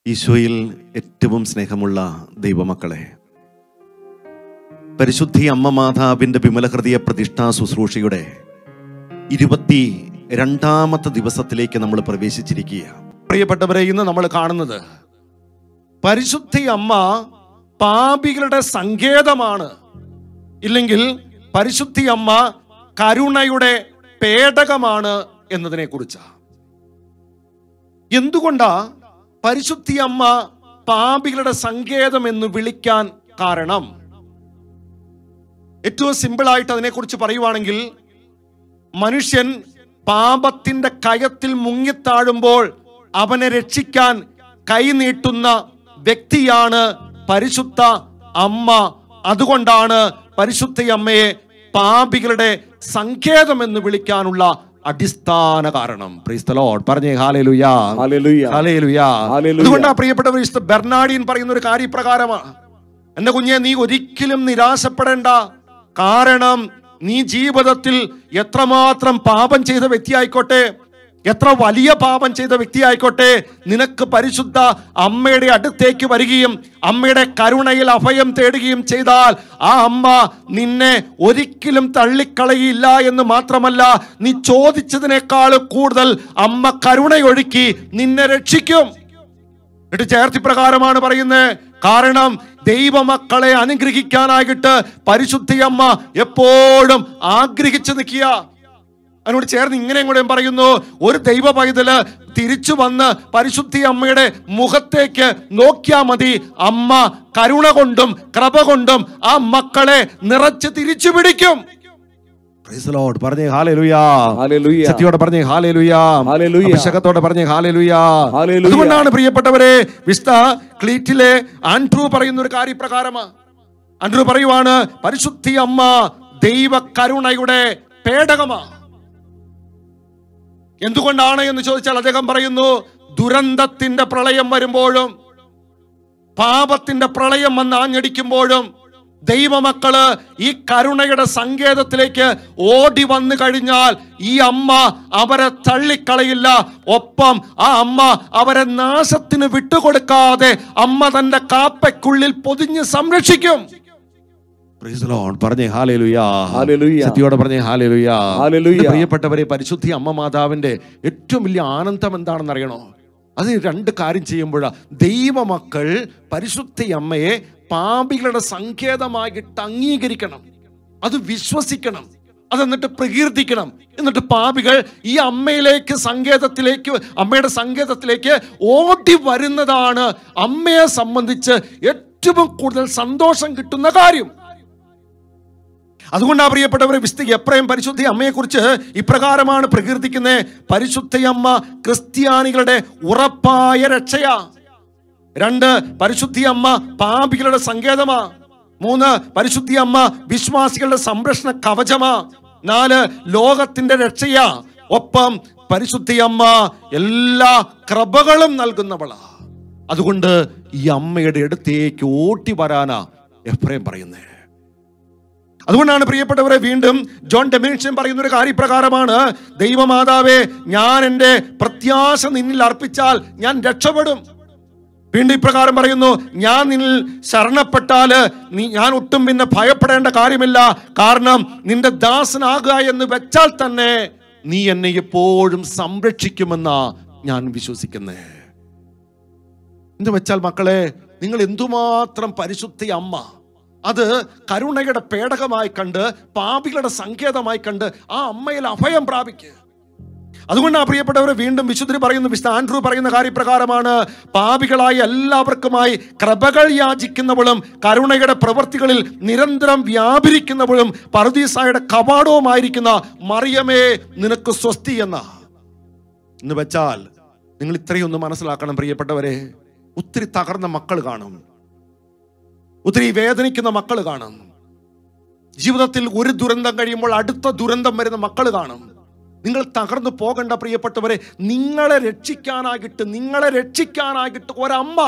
ഈശോയിൽ ഏറ്റവും സ്നേഹമുള്ള ദൈവമക്കളെ പരിശുദ്ധി അമ്മ മാതാവിൻ്റെ വിമലഹൃദയ പ്രതിഷ്ഠാ ശുശ്രൂഷയുടെ ഇരുപത്തി രണ്ടാമത്തെ ദിവസത്തിലേക്ക് നമ്മൾ പ്രവേശിച്ചിരിക്കുക പ്രിയപ്പെട്ടവരെ ഇന്ന് നമ്മൾ കാണുന്നത് പരിശുദ്ധി അമ്മ പാപികളുടെ സങ്കേതമാണ് ഇല്ലെങ്കിൽ പരിശുദ്ധി അമ്മ കരുണയുടെ പേടകമാണ് എന്നതിനെ കുറിച്ചാണ് എന്തുകൊണ്ടാ പരിശുദ്ധി അമ്മ പാപികളുടെ സങ്കേതം എന്ന് വിളിക്കാൻ കാരണം ഏറ്റവും സിമ്പിളായിട്ട് അതിനെക്കുറിച്ച് പറയുവാണെങ്കിൽ മനുഷ്യൻ പാപത്തിന്റെ കയത്തിൽ മുങ്ങിത്താഴുമ്പോൾ അവനെ രക്ഷിക്കാൻ കൈനീട്ടുന്ന വ്യക്തിയാണ് പരിശുദ്ധ അമ്മ അതുകൊണ്ടാണ് പരിശുദ്ധ അമ്മയെ പാപികളുടെ സങ്കേതം എന്ന് വിളിക്കാനുള്ള അടിസ്ഥാന കാരണം Praise the Lord. പറഞ്ഞേ ഹാലേലുയാ Hallelujah. ഹല്ലേലൂയ. ഹല്ലേലൂയ. അതുകൊണ്ടാ പ്രിയപ്പെട്ടവർ വിശുദ്ധ ബെർണാഡിയൻ പറയുന്ന ഒരു കാര്യപ്രകാരമാണ് എന്റെ കുഞ്ഞെ നീ ഒരിക്കലും നിരാശപ്പെടേണ്ട കാരണം നീ ജീവിതത്തിൽ എത്രമാത്രം പാപം ചെയ്ത വ്യക്തിയായിക്കോട്ടെ എത്ര വലിയ പാപം ചെയ്ത വ്യക്തിയായിക്കോട്ടെ നിനക്ക് പരിശുദ്ധ അമ്മയുടെ അടുത്തേക്ക് വരികയും അമ്മയുടെ കരുണയിൽ അഭയം തേടുകയും ചെയ്താൽ ആ അമ്മ നിന്നെ ഒരിക്കലും തള്ളിക്കളയില്ല എന്ന് മാത്രമല്ല നീ ചോദിച്ചതിനേക്കാൾ കൂടുതൽ അമ്മ കരുണയൊഴുക്കി നിന്നെ രക്ഷിക്കും എന്നിട്ട് ചേർത്തി പ്രകാരമാണ് പറയുന്നത് കാരണം ദൈവമക്കളെ അനുഗ്രഹിക്കാനായിട്ട് പരിശുദ്ധിയമ്മ എപ്പോഴും ആഗ്രഹിച്ചു നിൽക്കുക അതിനോട് ചേർന്ന് ഇങ്ങനെ കൂടെ പറയുന്നു ഒരു ദൈവ പൈതല് തിരിച്ചു വന്ന് പരിശുദ്ധി അമ്മയുടെ മുഖത്തേക്ക് നോക്കിയാ മതി അമ്മ കരുണ കൊണ്ടും കൃപ കൊണ്ടും ആ മക്കളെ നിറച്ച് തിരിച്ചു പിടിക്കും Praise the Lord. പറഞ്ഞേ ഹാലേലുയാ Hallelujah. സത്യോടെ പറഞ്ഞേ ഹാലേലുയാ Hallelujah. അഭിഷേകത്തോടെ പറഞ്ഞേ ഹാലേലുയാ Hallelujah. അതുകൊണ്ടാണ് പ്രിയപ്പെട്ടവരെ വിസ്ത ക്ലീറ്റിലെ ആൻഡ്രൂ പറയുന്ന ഒരു കാര്യപ്രകാരമാണ് ആൻഡ്രൂ പറയുവാണ് പരിശുദ്ധി അമ്മ ദൈവ കരുണയുടെ പേടകമാ എന്തുകൊണ്ടാണ് എന്ന് ചോദിച്ചാൽ അദ്ദേഹം പറയുന്നു ദുരന്തത്തിന്റെ പ്രളയം വരുമ്പോഴും പാപത്തിന്റെ പ്രളയം വന്ന് ആഞ്ഞടിക്കുമ്പോഴും ദൈവമക്കള് ഈ കരുണയുടെ സങ്കേതത്തിലേക്ക് ഓടി വന്നു കഴിഞ്ഞാൽ ഈ അമ്മ അവരെ തള്ളിക്കളയില്ല ഒപ്പം ആ അമ്മ അവരെ നാശത്തിന് വിട്ടുകൊടുക്കാതെ അമ്മ തന്റെ കാപ്പയ്ക്കുള്ളിൽ പൊതിഞ്ഞ് സംരക്ഷിക്കും Praise the Lord. പറഞ്ഞേ ഹാലേലുയാ Hallelujah. സത്യോടെ പറഞ്ഞേ ഹാലേലുയാ Hallelujah. എന്റെ പ്രിയപ്പെട്ടവരെ പരിശുദ്ധി അമ്മ മാതാവിന്റെ ഏറ്റവും വലിയ ആനന്ദം എന്താണെന്ന് അറിയണോ അത് രണ്ട് കാര്യം ചെയ്യുമ്പോഴാ ദൈവമക്കൾ പരിശുദ്ധ അമ്മയെ പാപികളുടെ സങ്കേതമായിട്ട് അംഗീകരിക്കണം അത് വിശ്വസിക്കണം അതെന്നിട്ട് പ്രകീർത്തിക്കണം എന്നിട്ട് പാപികൾ ഈ അമ്മയിലേക്ക് സങ്കേതത്തിലേക്ക് അമ്മയുടെ സങ്കേതത്തിലേക്ക് ഓടി വരുന്നതാണ് അമ്മയെ സംബന്ധിച്ച് ഏറ്റവും കൂടുതൽ സന്തോഷം കിട്ടുന്ന കാര്യം അതുകൊണ്ടാ പ്രിയപ്പെട്ടവരെ വിസ്തി എപ്രയും പരിശുദ്ധ അമ്മയെക്കുറിച്ച് ഇപ്രകാരമാണ് പ്രകീർത്തിക്കുന്നത് പരിശുദ്ധയമ്മ ക്രിസ്ത്യാനികളുടെ ഉറപ്പായ രക്ഷയാ രണ്ട് പരിശുദ്ധി അമ്മ പാപികളുടെ സങ്കേതമാ മൂന്ന് പരിശുദ്ധി അമ്മ വിശ്വാസികളുടെ സംരക്ഷണ കവചമാ നാല് ലോകത്തിന്റെ രക്ഷയാ ഒപ്പം പരിശുദ്ധി അമ്മ എല്ലാ കൃപകളും നൽകുന്നവളാ അതുകൊണ്ട് ഈ അമ്മയുടെ അടുത്തേക്ക് ഓട്ടി വരാനാ എഫ്രേം പറയുന്നേ അതുകൊണ്ടാണ് പ്രിയപ്പെട്ടവരെ വീണ്ടും ജോൺ ഡെമിനിഷൻ പറയുന്ന ഒരു കാര്യപ്രകാരമാണ് ദൈവമാതാവേ ഞാൻ എൻ്റെ പ്രത്യാശ നിന്നിൽ അർപ്പിച്ചാൽ ഞാൻ രക്ഷപ്പെടും വീണ്ടും ഇപ്രകാരം പറയുന്നു ഞാൻ നിന്നിൽ ശരണപ്പെട്ടാല് നീ ഞാൻ ഒട്ടും പിന്നെ ഭയപ്പെടേണ്ട കാര്യമില്ല കാരണം നിന്റെ ദാസനാകുക എന്ന് വെച്ചാൽ തന്നെ നീ എന്നെ എപ്പോഴും സംരക്ഷിക്കുമെന്നാ ഞാൻ വിശ്വസിക്കുന്നേ എന്ന് വെച്ചാൽ മക്കളെ നിങ്ങൾ എന്തുമാത്രം പരിശുദ്ധ അമ്മ അത് കരുണയുടെ പേടകമായി കണ്ട് പാപികളുടെ സങ്കേതമായി കണ്ട് ആ അമ്മയിൽ അഭയം പ്രാപിക്കുക അതുകൊണ്ടാണ് പ്രിയപ്പെട്ടവരെ വീണ്ടും വിശുദ്ധര് പറയുന്ന വിശുദ്ധ ആൻഡ്രൂ പറയുന്ന കാര്യപ്രകാരമാണ് പാപികളായ എല്ലാവർക്കുമായി കൃപകൾ യാചിക്കുന്നവളും കരുണയുടെ പ്രവൃത്തികളിൽ നിരന്തരം വ്യാപരിക്കുന്നവളും പർദീസായുടെ കവാടവുമായിരിക്കുന്ന മറിയമേ നിനക്ക് സ്വസ്തി എന്ന എന്ന് വെച്ചാൽ നിങ്ങൾ ഇത്രയൊന്ന് മനസ്സിലാക്കണം പ്രിയപ്പെട്ടവരെ ഒത്തിരി തകർന്ന മക്കൾ കാണും ഒത്തിരി വേദനിക്കുന്ന മക്കൾ കാണും ജീവിതത്തിൽ ഒരു ദുരന്തം കഴിയുമ്പോൾ അടുത്ത ദുരന്തം വരുന്ന മക്കൾ കാണും നിങ്ങൾ തകർന്നു പോകേണ്ട പ്രിയപ്പെട്ടവരെ നിങ്ങളെ രക്ഷിക്കാനായിട്ട് നിങ്ങളെ രക്ഷിക്കാനായിട്ട് ഒരമ്മ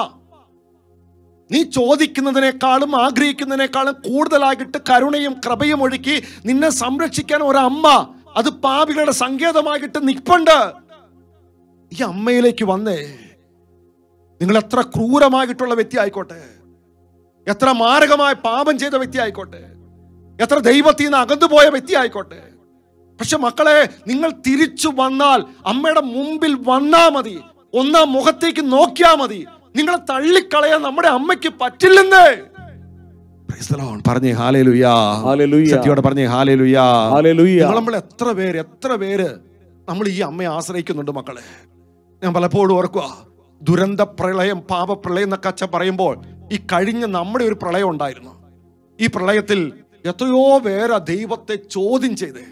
നീ ചോദിക്കുന്നതിനേക്കാളും ആഗ്രഹിക്കുന്നതിനേക്കാളും കൂടുതലായിട്ട് കരുണയും കൃപയും ഒഴുക്കി നിന്നെ സംരക്ഷിക്കാൻ ഒരമ്മ അത് പാപികളുടെ സങ്കേതമായിട്ട് നിൽപ്പുണ്ട് ഈ അമ്മയിലേക്ക് വന്നേ നിങ്ങൾ എത്ര ക്രൂരമായിട്ടുള്ള വ്യക്തി ആയിക്കോട്ടെ എത്ര മാരകമായ പാപം ചെയ്ത വ്യക്തി ആയിക്കോട്ടെ എത്ര ദൈവത്തിൽ നിന്ന് അകന്നു പോയ വ്യക്തി ആയിക്കോട്ടെ പക്ഷെ മക്കളെ നിങ്ങൾ തിരിച്ചു വന്നാൽ അമ്മയുടെ മുമ്പിൽ വന്നാ മതി ഒന്നാം മുഖത്തേക്ക് നോക്കിയാ മതി നിങ്ങളെ തള്ളിക്കളയാൻ നമ്മുടെ അമ്മയ്ക്ക് പറ്റില്ലെന്ന് Praise the Lord. പറഞ്ഞേ ഹാലേലുയാ Hallelujah. സത്യോടെ പറഞ്ഞേ ഹാലേലുയാ Hallelujah. നിങ്ങൾ നമ്മൾ എത്ര പേര് എത്ര പേര് നമ്മൾ ഈ അമ്മയെ ആശ്രയിക്കുന്നുണ്ട് മക്കളെ ഞാൻ പലപ്പോഴും ഓർക്കുക ദുരന്ത പ്രളയം പാപപ്രളയം എന്നൊക്കെ അച്ഛൻ പറയുമ്പോൾ ഈ കഴിഞ്ഞ നമ്മുടെ ഒരു പ്രളയം ഉണ്ടായിരുന്നു ഈ പ്രളയത്തിൽ എത്രയോ പേരാ ദൈവത്തെ ചോദ്യം ചെയ്തേ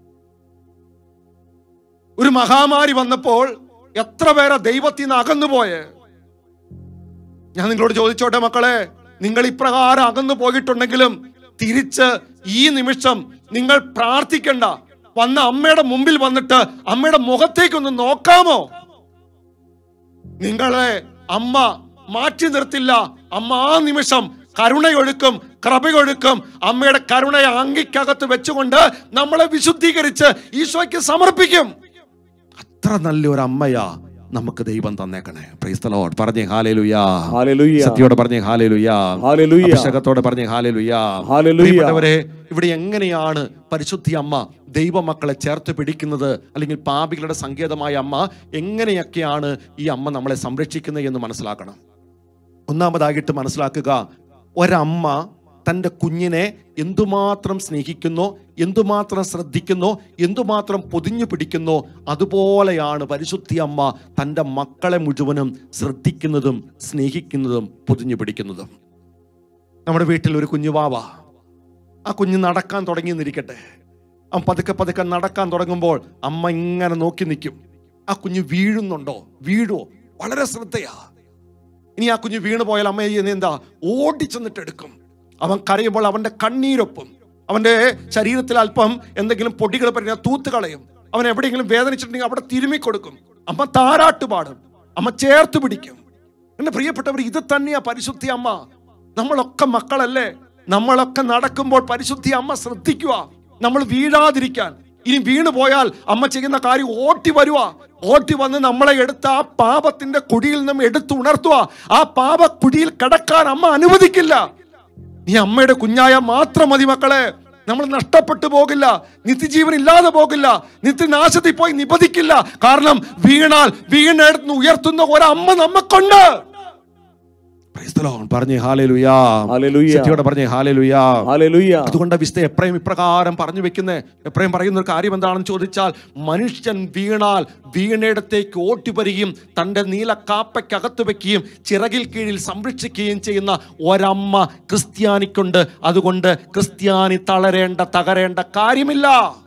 ഒരു മഹാമാരി വന്നപ്പോൾ എത്ര പേരാ ദൈവത്തിൽ നിന്ന് അകന്നുപോയേ ഞാൻ നിങ്ങളോട് ചോദിച്ചോട്ടെ മക്കളെ നിങ്ങൾ ഇപ്രകാരം അകന്നു പോയിട്ടുണ്ടെങ്കിലും തിരിച്ച് ഈ നിമിഷം നിങ്ങൾ പ്രാർത്ഥിക്കണ്ട വന്ന അമ്മയുടെ മുമ്പിൽ വന്നിട്ട് അമ്മയുടെ മുഖത്തേക്കൊന്ന് നോക്കാമോ നിങ്ങളെ അമ്മ മാറ്റി നിർത്തില്ല അമ്മ ആ നിമിഷം കരുണയൊഴുക്കും കൃപയൊഴുക്കും അമ്മയുടെ കരുണയെ അങ്കിക്കകത്ത് വെച്ചുകൊണ്ട് നമ്മളെ വിശുദ്ധീകരിച്ച് ഈശോയ്ക്ക് സമർപ്പിക്കും അത്ര നല്ലൊരു അമ്മയാ നമുക്ക് ദൈവം തന്നേക്കണേ പ്രൈസ് ദി ലോർഡ് പറഞ്ഞേ ഹാലേലുയാ Hallelujah. സത്യോടെ പറഞ്ഞേ ഹാലേലുയാ Hallelujah. അഭിഷേകത്തോടെ പറഞ്ഞേ ഹാലേലുയാ Hallelujah. പ്രിയപ്പെട്ടവരെ ഇവിടെ എങ്ങനെയാണ് പരിശുദ്ധി അമ്മ ദൈവമക്കളെ ചേർത്ത് പിടിക്കുന്നത് അല്ലെങ്കിൽ പാപികളുടെ സങ്കേതമായ അമ്മ എങ്ങനെയൊക്കെയാണ് ഈ അമ്മ നമ്മളെ സംരക്ഷിക്കുന്നത് എന്ന് മനസ്സിലാക്കണം ഒന്നാമതായിട്ട് മനസ്സിലാക്കുക ഒരമ്മ തൻ്റെ കുഞ്ഞിനെ എന്തുമാത്രം സ്നേഹിക്കുന്നോ എന്തുമാത്രം ശ്രദ്ധിക്കുന്നോ എന്തുമാത്രം പൊതിഞ്ഞു പിടിക്കുന്നോ അതുപോലെയാണ് പരിശുദ്ധി അമ്മ തൻ്റെ മക്കളെ മുഴുവനും ശ്രദ്ധിക്കുന്നതും സ്നേഹിക്കുന്നതും പൊതിഞ്ഞു പിടിക്കുന്നതും നമ്മുടെ വീട്ടിൽ ഒരു കുഞ്ഞുവാവ ആ കുഞ്ഞ് നടക്കാൻ തുടങ്ങി എന്നിരിക്കട്ടെ അവൻ പതുക്കെ പതുക്കെ നടക്കാൻ തുടങ്ങുമ്പോൾ അമ്മ ഇങ്ങനെ നോക്കി നിൽക്കും ആ കുഞ്ഞ് വീഴുന്നുണ്ടോ വീഴുവോ വളരെ ശ്രദ്ധയാ ഇനി ആ കുഞ്ഞ് വീണു പോയാൽ അമ്മ ചെയ്യുന്ന എന്താ ഓടിച്ചെന്നിട്ട് എടുക്കും അവൻ കരയുമ്പോൾ അവന്റെ കണ്ണീരൊപ്പം അവന്റെ ശരീരത്തിൽ അല്പം എന്തെങ്കിലും പൊടികൾ പറഞ്ഞാൽ തൂത്ത് കളയും അവൻ എവിടെയെങ്കിലും വേദനിച്ചിട്ടുണ്ടെങ്കിൽ അവിടെ തിരുമ്മി കൊടുക്കും അമ്മ താരാട്ട് പാടും അമ്മ ചേർത്ത് പിടിക്കും എന്റെ പ്രിയപ്പെട്ടവർ ഇത് തന്നെയാ പരിശുദ്ധി അമ്മ നമ്മളൊക്കെ മക്കളല്ലേ നമ്മളൊക്കെ നടക്കുമ്പോൾ പരിശുദ്ധി അമ്മ ശ്രദ്ധിക്കുക നമ്മൾ വീഴാതിരിക്കാൻ ഇനി വീണു പോയാൽ അമ്മ ചെയ്യുന്ന കാര്യം ഓട്ടി വരുക ഓട്ടി വന്ന് നമ്മളെ എടുത്ത് ആ പാപത്തിന്റെ കുഴിയിൽ നിന്നും എടുത്തു ഉണർത്തുക ആ പാപ കുഴിയിൽ കിടക്കാൻ അമ്മ അനുവദിക്കില്ല നീ അമ്മയുടെ കുഞ്ഞായ മാത്രം മതി മക്കളെ നമ്മൾ നഷ്ടപ്പെട്ടു പോകില്ല നിത്യജീവൻ ഇല്ലാതെ പോകില്ല നിത്യനാശത്തിൽ പോയി നിപതിക്കില്ല കാരണം വീണാൽ വീണെടുത്ത് ഉയർത്തുന്ന ഒരമ്മ നമുക്കുണ്ട് Praise the Lord. പറഞ്ഞേ ഹാലേലുയാ Hallelujah. സത്യോടെ പറഞ്ഞേ ഹാലേലുയാ Hallelujah. അതുകൊണ്ട് വിശുദ്ധ എപ്രയും ഇപ്രകാരം പറഞ്ഞു വെക്കുന്നേ എപ്രയും പറയുന്ന ഒരു കാര്യം എന്താണെന്ന് ചോദിച്ചാൽ മനുഷ്യൻ വീണാൽ വീണയിടത്തേക്ക് ഓട്ടി വരികയും തൻ്റെ നീല കാപ്പയ്ക്കകത്ത് വെക്കുകയും ചിറകിൽ കീഴിൽ സംരക്ഷിക്കുകയും ചെയ്യുന്ന ഒരമ്മ ക്രിസ്ത്യാനിക്കുണ്ട് അതുകൊണ്ട് ക്രിസ്ത്യാനി തളരേണ്ട തകരേണ്ട കാര്യമില്ല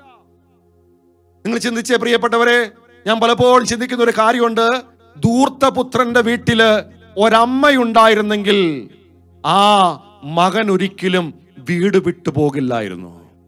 നിങ്ങൾ ചിന്തിച്ചേ പ്രിയപ്പെട്ടവരെ ഞാൻ പലപ്പോഴും ചിന്തിക്കുന്ന ഒരു കാര്യമുണ്ട് ധൂർത്തപുത്രന്റെ വീട്ടില് ഒരമ്മയുണ്ടായിരുന്നെങ്കിൽ ആ മകൻ ഒരിക്കലും വീട് വിട്ടു പോകില്ലായിരുന്നു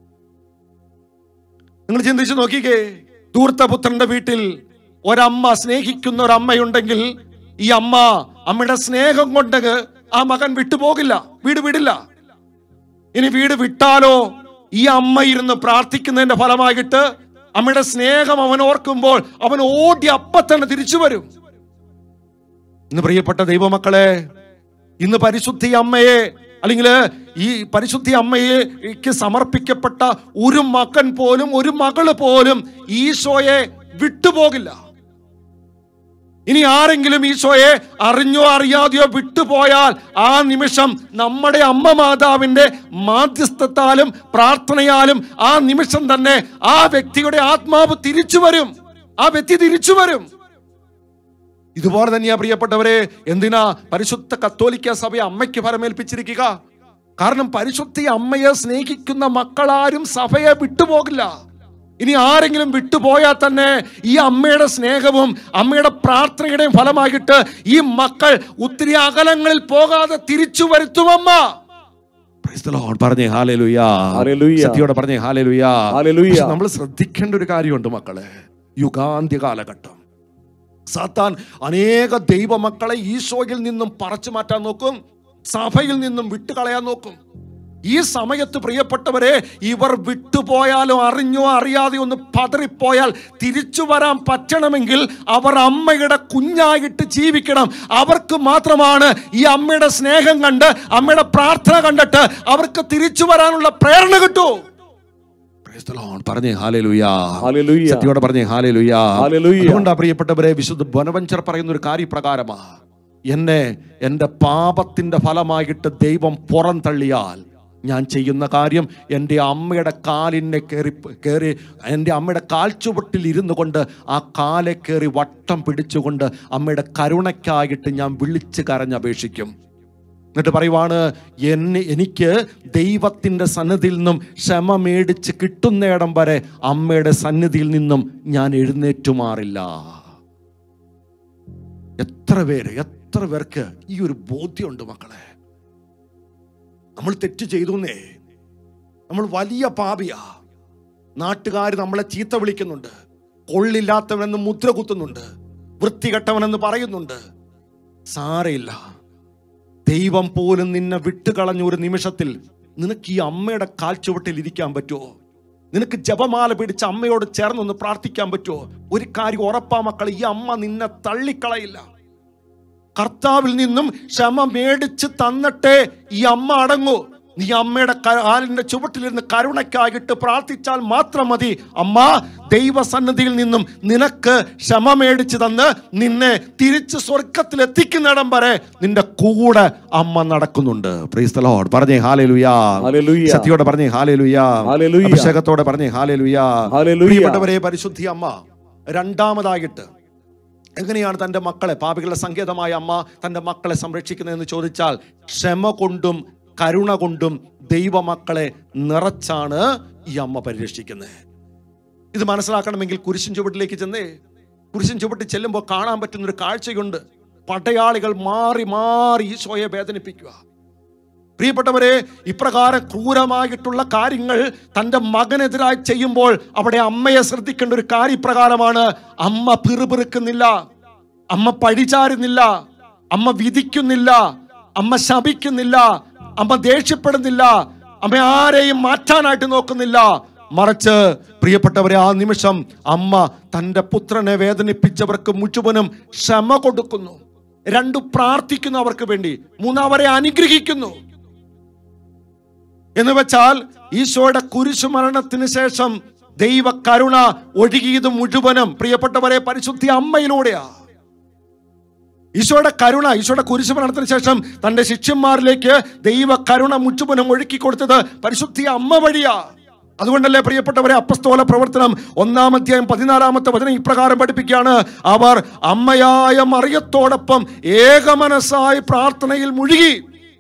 നിങ്ങൾ ചിന്തിച്ചു നോക്കിക്കേ ധൂർത്തപുത്രന്റെ വീട്ടിൽ ഒരമ്മ സ്നേഹിക്കുന്ന ഒരമ്മയുണ്ടെങ്കിൽ ഈ അമ്മ അമ്മയുടെ സ്നേഹം കൊണ്ട് ആ മകൻ വിട്ടുപോകില്ല വീട് വിടില്ല ഇനി വീട് വിട്ടാലോ ഈ അമ്മ ഇരുന്ന് പ്രാർത്ഥിക്കുന്നതിന്റെ ഫലമായിട്ട് അമ്മയുടെ സ്നേഹം അവൻ ഓർക്കുമ്പോൾ അവൻ ഓടി അപ്പ തന്നെ തിരിച്ചു വരും ഇന്ന് പ്രിയപ്പെട്ട ദൈവമക്കളെ ഇന്ന് പരിശുദ്ധി അമ്മയെ അല്ലെങ്കിൽ ഈ പരിശുദ്ധി അമ്മയ്ക്ക് സമർപ്പിക്കപ്പെട്ട ഒരു മകൻ പോലും ഒരു മകള് പോലും ഈശോയെ വിട്ടുപോകില്ല ഇനി ആരെങ്കിലും ഈശോയെ അറിഞ്ഞോ അറിയാതെയോ വിട്ടുപോയാൽ ആ നിമിഷം നമ്മുടെ അമ്മ മാതാവിന്റെ മാധ്യസ്ഥത്താലും പ്രാർത്ഥനയാലും ആ നിമിഷം തന്നെ ആ വ്യക്തിയുടെ ആത്മാവ് തിരിച്ചു വരും ആ വ്യക്തി തിരിച്ചു വരും ഇതുപോലെ തന്നെയാ പ്രിയപ്പെട്ടവരെ എന്തിനാ പരിശുദ്ധ കത്തോലിക്ക സഭ അമ്മയ്ക്ക് ഫലമേൽപ്പിച്ചിരിക്കുക കാരണം പരിശുദ്ധ അമ്മയെ സ്നേഹിക്കുന്ന മക്കളാരും സഭയെ വിട്ടുപോകില്ല ഇനി ആരെങ്കിലും വിട്ടുപോയാൽ തന്നെ ഈ അമ്മയുടെ സ്നേഹവും അമ്മയുടെ പ്രാർത്ഥനയുടെയും ഫലമായിട്ട് ഈ മക്കൾ ഒത്തിരി അകലങ്ങളിൽ പോകാതെ തിരിച്ചു വരുത്തുമമ്മ Praise the Lord. പറഞ്ഞേ ഹാലേലുയാ Hallelujah. സത്യോടെ പറഞ്ഞേ ഹാലേലുയാ Hallelujah. പക്ഷെ നമ്മൾ ശ്രദ്ധിക്കേണ്ട ഒരു കാര്യമുണ്ട് മക്കളെ യുഗാന്ത്യ കാലഘട്ടം സാത്താൻ അനേക ദൈവമക്കളെ ഈശോയിൽ നിന്നും പറിച്ചു മാറ്റാൻ നോക്കും സഭയിൽ നിന്നും വിട്ടുകളയാൻ നോക്കും ഈ സമയത്ത് പ്രിയപ്പെട്ടവരെ ഇവർ വിട്ടുപോയാലോ അറിഞ്ഞോ അറിയാതെ ഒന്ന് പതറിപ്പോയാൽ തിരിച്ചു വരാൻ പറ്റണമെങ്കിൽ അവർ അമ്മയുടെ കുഞ്ഞായിട്ട് ജീവിക്കണം അവർക്ക് മാത്രമാണ് ഈ അമ്മയുടെ സ്നേഹം കണ്ട് അമ്മയുടെ പ്രാർത്ഥന കണ്ടിട്ട് അവർക്ക് തിരിച്ചു വരാനുള്ള പ്രേരണ കിട്ടൂ Praise the Lord. പറഞ്ഞേ ഹാലേലുയാ Hallelujah. സത്യോടെ പറഞ്ഞേ ഹാലേലുയാ Hallelujah. അതുകൊണ്ടാ പ്രിയപ്പെട്ടവരെ വിശുദ്ധ ബനവഞ്ചർ പറയുന്ന ഒരു കാര്യപ്രകാരമാ എന്നെ എൻ്റെ പാപത്തിന്റെ ഫലമായിട്ട് ദൈവം പുറം തള്ളിയാൽ ഞാൻ ചെയ്യുന്ന കാര്യം എൻ്റെ അമ്മയുടെ കാലിനെ കയറി കയറി എൻ്റെ അമ്മയുടെ കാൽച്ചുവട്ടിൽ ഇരുന്നു കൊണ്ട് ആ കാലെ കയറി വട്ടം പിടിച്ചുകൊണ്ട് അമ്മയുടെ കരുണയ്ക്കായിട്ട് ഞാൻ വിളിച്ച് കരഞ്ഞപേക്ഷിക്കും എന്നിട്ട് പറയുവാണ് എന്നെ എനിക്ക് ദൈവത്തിൻ്റെ സന്നിധിയിൽ നിന്നും ക്ഷമ മേടിച്ച് കിട്ടുന്നിടം വരെ അമ്മയുടെ സന്നിധിയിൽ നിന്നും ഞാൻ എഴുന്നേറ്റു മാറില്ല എത്ര പേര് എത്ര പേർക്ക് ഈ ഒരു ബോധ്യമുണ്ട് മക്കളെ നമ്മൾ തെറ്റ് ചെയ്തുന്നേ നമ്മൾ വലിയ പാപിയാ നാട്ടുകാർ നമ്മളെ ചീത്ത വിളിക്കുന്നുണ്ട് കൊള്ളില്ലാത്തവനെന്ന് മുദ്ര കുത്തുന്നുണ്ട് വൃത്തികെട്ടവനെന്ന് പറയുന്നുണ്ട് സാരയില്ല ദൈവം പോലും നിന്നെ വിട്ടുകളഞ്ഞ ഒരു നിമിഷത്തിൽ നിനക്ക് ഈ അമ്മയുടെ കാൽച്ചുവട്ടിൽ ഇരിക്കാൻ പറ്റുമോ നിനക്ക് ജപമാല പിടിച്ച് അമ്മയോട് ചേർന്നൊന്ന് പ്രാർത്ഥിക്കാൻ പറ്റുമോ ഒരു കാര്യം ഉറപ്പാ മക്കൾ ഈ അമ്മ നിന്നെ തള്ളിക്കളയില്ല കർത്താവിൽ നിന്നും ക്ഷമ മേടിച്ച് തന്നിട്ടേ ഈ അമ്മ അടങ്ങൂ നീ അമ്മയുടെ കാലിന്റെ ചുവട്ടിലിരുന്ന് കരുണയ്ക്കായിട്ട് പ്രാർത്ഥിച്ചാൽ മാത്രം മതി അമ്മ ദൈവസന്നിധിയിൽ നിന്നും നിനക്ക് ക്ഷമ മേടിച്ച് തന്ന് നിന്നെ തിരിച്ച് സ്വർഗത്തിൽ എത്തിക്കുന്നിടം വരെ നിന്റെ കൂടെ അമ്മ നടക്കുന്നുണ്ട് Praise the Lord. പറഞ്ഞേ ഹാലേലുയാ Hallelujah. സത്യോടെ പറഞ്ഞേ ഹാലേലുയാ Hallelujah. അഭിഷേകത്തോടെ പറഞ്ഞേ ഹാലേലുയാ Hallelujah. പ്രിയപ്പെട്ടവരെ പരിശുദ്ധി അമ്മ രണ്ടാമതായിട്ട് എങ്ങനെയാണ് തൻ്റെ മക്കളെ പാപികളുടെ സങ്കേതമായ അമ്മ തൻ്റെ മക്കളെ സംരക്ഷിക്കുന്നതെന്ന് ചോദിച്ചാൽ ക്ഷമ കൊണ്ടും കരുണ കൊണ്ടും ദൈവമക്കളെ നിറച്ചാണ് ഈ അമ്മ പരിരക്ഷിക്കുന്നത് ഇത് മനസ്സിലാക്കണമെങ്കിൽ കുരിശിൻ ചുവട്ടിലേക്ക് ചെന്നേ കുരിശിൻ ചുവട്ടിൽ ചെല്ലുമ്പോൾ കാണാൻ പറ്റുന്ന ഒരു കാഴ്ചയുണ്ട് പടയാളികൾ മാറി മാറി ഈശോയെ വേദനിപ്പിക്കുക പ്രിയപ്പെട്ടവരെ ഇപ്രകാരം ക്രൂരമായിട്ടുള്ള കാര്യങ്ങൾ തൻ്റെ മകനെതിരായി ചെയ്യുമ്പോൾ അവിടെ അമ്മയെ ശ്രദ്ധിക്കേണ്ട ഒരു കാര്യപ്രകാരമാണ് അമ്മ പിറുപിറുക്കുന്നില്ല അമ്മ പഴിചാരുന്നില്ല അമ്മ വിധിക്കുന്നില്ല അമ്മ ശപിക്കുന്നില്ല അമ്മ ദേഷ്യപ്പെടുന്നില്ല അമ്മ ആരെയും മാറ്റാനായിട്ട് നോക്കുന്നില്ല മറിച്ച് പ്രിയപ്പെട്ടവരെ ആ നിമിഷം അമ്മ തൻ്റെ പുത്രനെ വേദനിപ്പിച്ചവർക്ക് മുഴുവനും ക്ഷമ കൊടുക്കുന്നു രണ്ടു പ്രാർത്ഥിക്കുന്നു അവർക്ക് വേണ്ടി മൂന്നവരെ അനുഗ്രഹിക്കുന്നു എന്ന് വെച്ചാൽ ഈശോയുടെ കുരിശു മരണത്തിന് ശേഷം ദൈവ കരുണ ഒഴുകിയത് മുഴുവനും പ്രിയപ്പെട്ടവരെ പരിശുദ്ധി അമ്മയിലൂടെയാ ഈശോയുടെ കരുണ ഈശോയുടെ കുരിശു മരണത്തിന് ശേഷം തന്റെ ശിഷ്യന്മാരിലേക്ക് ദൈവ കരുണ മുഴുവനും ഒഴുക്കി കൊടുത്തത് പരിശുദ്ധി അമ്മ വഴിയാ അതുകൊണ്ടല്ലേ പ്രിയപ്പെട്ടവരെ അപ്പസ്തോല പ്രവർത്തനം ഒന്നാം അധ്യായം പതിനാലാമത്തെ വചനം ഇപ്രകാരം പഠിപ്പിക്കുകയാണ് അവർ അമ്മയായ മറിയത്തോടൊപ്പം ഏകമനസ്സായി പ്രാർത്ഥനയിൽ മുഴുകി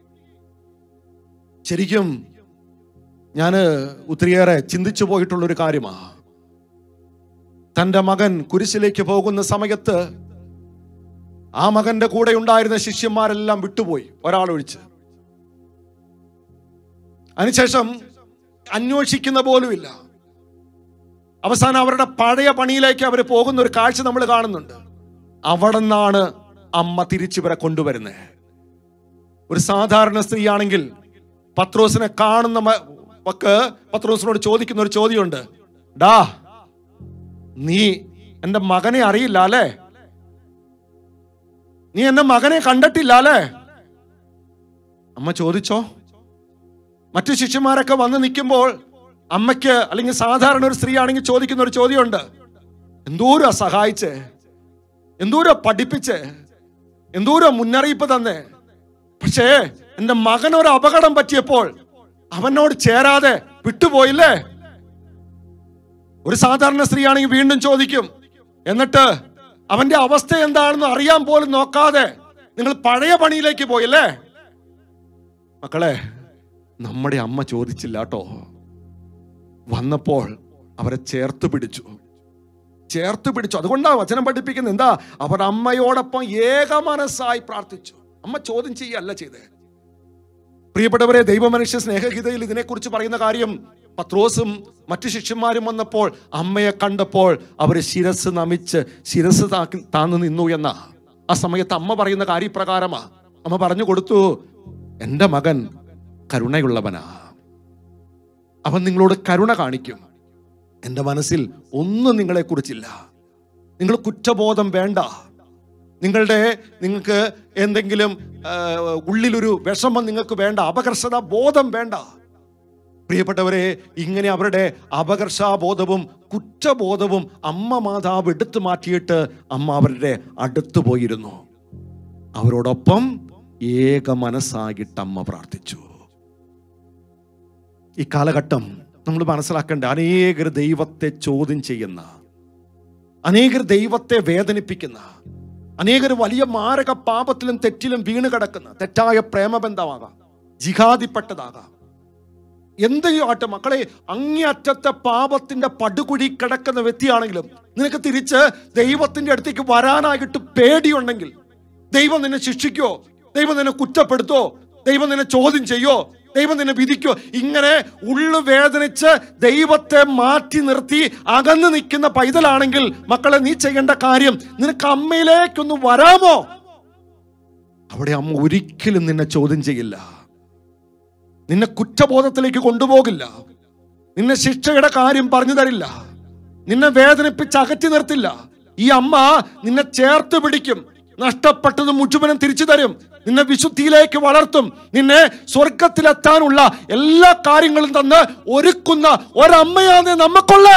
ശരിക്കും ഞാൻ ഒത്തിരിയേറെ ചിന്തിച്ചു പോയിട്ടുള്ള ഒരു കാര്യമാണ് തൻ്റെ മകൻ കുരിശിലേക്ക് പോകുന്ന സമയത്ത് ആ മകന്റെ കൂടെ ഉണ്ടായിരുന്ന ശിഷ്യന്മാരെല്ലാം വിട്ടുപോയി ഒരാളൊഴിച്ച് അതിനുശേഷം അന്വേഷിക്കുന്ന പോലുമില്ല അവസാനം അവരുടെ പഴയ പണിയിലേക്ക് അവർ പോകുന്ന ഒരു കാഴ്ച നമ്മൾ കാണുന്നുണ്ട് അവിടെ നിന്നാണ് അമ്മ തിരിച്ചിവരെ കൊണ്ടുവരുന്നത് ഒരു സാധാരണ സ്ത്രീയാണെങ്കിൽ പത്രോസിനെ കാണുന്ന മ- വക്ക് പത്രോസിനോട് ചോദിക്കുന്ന ഒരു ചോദ്യമുണ്ട് ഡാ നീ എൻ്റെ മകനെ അറിയില്ല അല്ലേ നീ എന്റെ മകനെ കണ്ടിട്ടില്ല അല്ലേ അമ്മ ചോദിച്ചോ മറ്റു ശിഷ്യന്മാരൊക്കെ വന്ന് നിൽക്കുമ്പോൾ അമ്മയ്ക്ക് അല്ലെങ്കിൽ സാധാരണ ഒരു സ്ത്രീ ആണെങ്കിൽ ചോദിക്കുന്ന ഒരു ചോദ്യമുണ്ട് എന്തോരാ സഹായിച്ചേ എന്തോരാ പഠിപ്പിച്ചേ എന്തോരാ മുന്നറിയിപ്പ് തന്നെ പക്ഷേ എന്റെ മകൻ ഒരു അപകടം പറ്റിയപ്പോൾ അവനോട് ചേരാതെ വിട്ടുപോയില്ലേ ഒരു സാധാരണ സ്ത്രീയാണെങ്കിൽ വീണ്ടും ചോദിക്കും എന്നിട്ട് അവന്റെ അവസ്ഥ എന്താണെന്ന് അറിയാൻ പോലും നോക്കാതെ നിങ്ങൾ പഴയ പണിയിലേക്ക് പോയില്ലേ മക്കളെ നമ്മുടെ അമ്മ ചോദിച്ചില്ല കേട്ടോ വന്നപ്പോൾ അവരെ ചേർത്ത് പിടിച്ചു ചേർത്ത് പിടിച്ചു അതുകൊണ്ടാണ് വചനം പഠിപ്പിക്കുന്നത് എന്താ അവർ അമ്മയോടൊപ്പം ഏകമനസ്സായി പ്രാർത്ഥിച്ചു അമ്മ ചോദ്യം ചെയ്യല്ല ചെയ്തേ പ്രിയപ്പെട്ടവരെ ദൈവമനുഷ്യ സ്നേഹഗീതയിൽ ഇതിനെക്കുറിച്ച് പറയുന്ന കാര്യം പത്രോസും മറ്റു ശിഷ്യന്മാരും വന്നപ്പോൾ അമ്മയെ കണ്ടപ്പോൾ അവർ ശിരസ് നമിച്ച് ശിരസ് താക്കി താന്നു നിന്നു എന്ന ആ സമയത്ത് അമ്മ പറയുന്ന കാര്യപ്രകാരമാ അമ്മ പറഞ്ഞു കൊടുത്തു എൻ്റെ മകൻ കരുണയുള്ളവനാ അവൻ നിങ്ങളോട് കരുണ കാണിക്കും എൻ്റെ മനസ്സിൽ ഒന്നും നിങ്ങളെക്കുറിച്ചില്ല നിങ്ങൾ കുറ്റബോധം വേണ്ട നിങ്ങളുടെ നിങ്ങൾക്ക് എന്തെങ്കിലും ആ, ഉള്ളിലൊരു വിഷമം നിങ്ങൾക്ക് വേണ്ട അപകർഷത ബോധം വേണ്ട പ്രിയപ്പെട്ടവരെ ഇങ്ങനെ അവരുടെ അപകർഷാബോധവും കുറ്റബോധവും അമ്മ മാതാവ് എടുത്തു മാറ്റിയിട്ട് അമ്മ അവരുടെ അടുത്ത് പോയിരുന്നു അവരോടൊപ്പം ഏക മനസ്സായിട്ട് അമ്മ പ്രാർത്ഥിച്ചു ഈ കാലഘട്ടം നമ്മൾ മനസ്സിലാക്കേണ്ട അനേകർ ദൈവത്തെ ചോദ്യം ചെയ്യുന്ന അനേകർ ദൈവത്തെ വേദനിപ്പിക്കുന്ന അനേകർ വലിയ മാരക പാപത്തിലും തെറ്റിലും വീണ് കിടക്കുന്ന തെറ്റായ പ്രേമബന്ധമാകാം ജിഹാദിപ്പെട്ടതാകാം എന്തെങ്കിലും ആട്ടെ മക്കളെ അങ്ങേയറ്റത്തെ പാപത്തിന്റെ പടുകുഴി കിടക്കുന്ന വ്യക്തിയാണെങ്കിലും നിനക്ക് തിരിച്ച് ദൈവത്തിന്റെ അടുത്തേക്ക് വരാനായിട്ട് പേടിയുണ്ടെങ്കിൽ ദൈവം നിന്നെ ശിക്ഷിക്കോ ദൈവം നിന്നെ കുറ്റപ്പെടുത്തോ ദൈവം നിന്നെ ചോദ്യം ചെയ്യോ ദൈവം നിന്നെ വിധിക്കോ ഇങ്ങനെ ഉള്ളു വേദനിച്ച് ദൈവത്തെ മാറ്റി നിർത്തി അകന്നു നിൽക്കുന്ന പൈതലാണെങ്കിൽ മക്കളെ നീ ചെയ്യേണ്ട കാര്യം നിനക്ക് അമ്മയിലേക്കൊന്ന് വരാമോ അവിടെ അമ്മ ഒരിക്കലും നിന്നെ ചോദ്യം ചെയ്യില്ല നിന്നെ കുറ്റബോധത്തിലേക്ക് കൊണ്ടുപോകില്ല നിന്നെ ശിക്ഷയുടെ കാര്യം പറഞ്ഞു തരില്ല നിന്നെ വേദനിപ്പിച്ച് അകറ്റി നിർത്തില്ല ഈ അമ്മ നിന്നെ ചേർത്ത് പിടിക്കും നഷ്ടപ്പെട്ടത് മുഴുവനും തിരിച്ചു തരും നിന്നെ വിശുദ്ധിയിലേക്ക് വളർത്തും നിന്നെ സ്വർഗത്തിലെത്താനുള്ള എല്ലാ കാര്യങ്ങളും തന്ന് ഒരുക്കുന്ന ഒരമ്മയാന്ന് നമ്മക്കുള്ളേ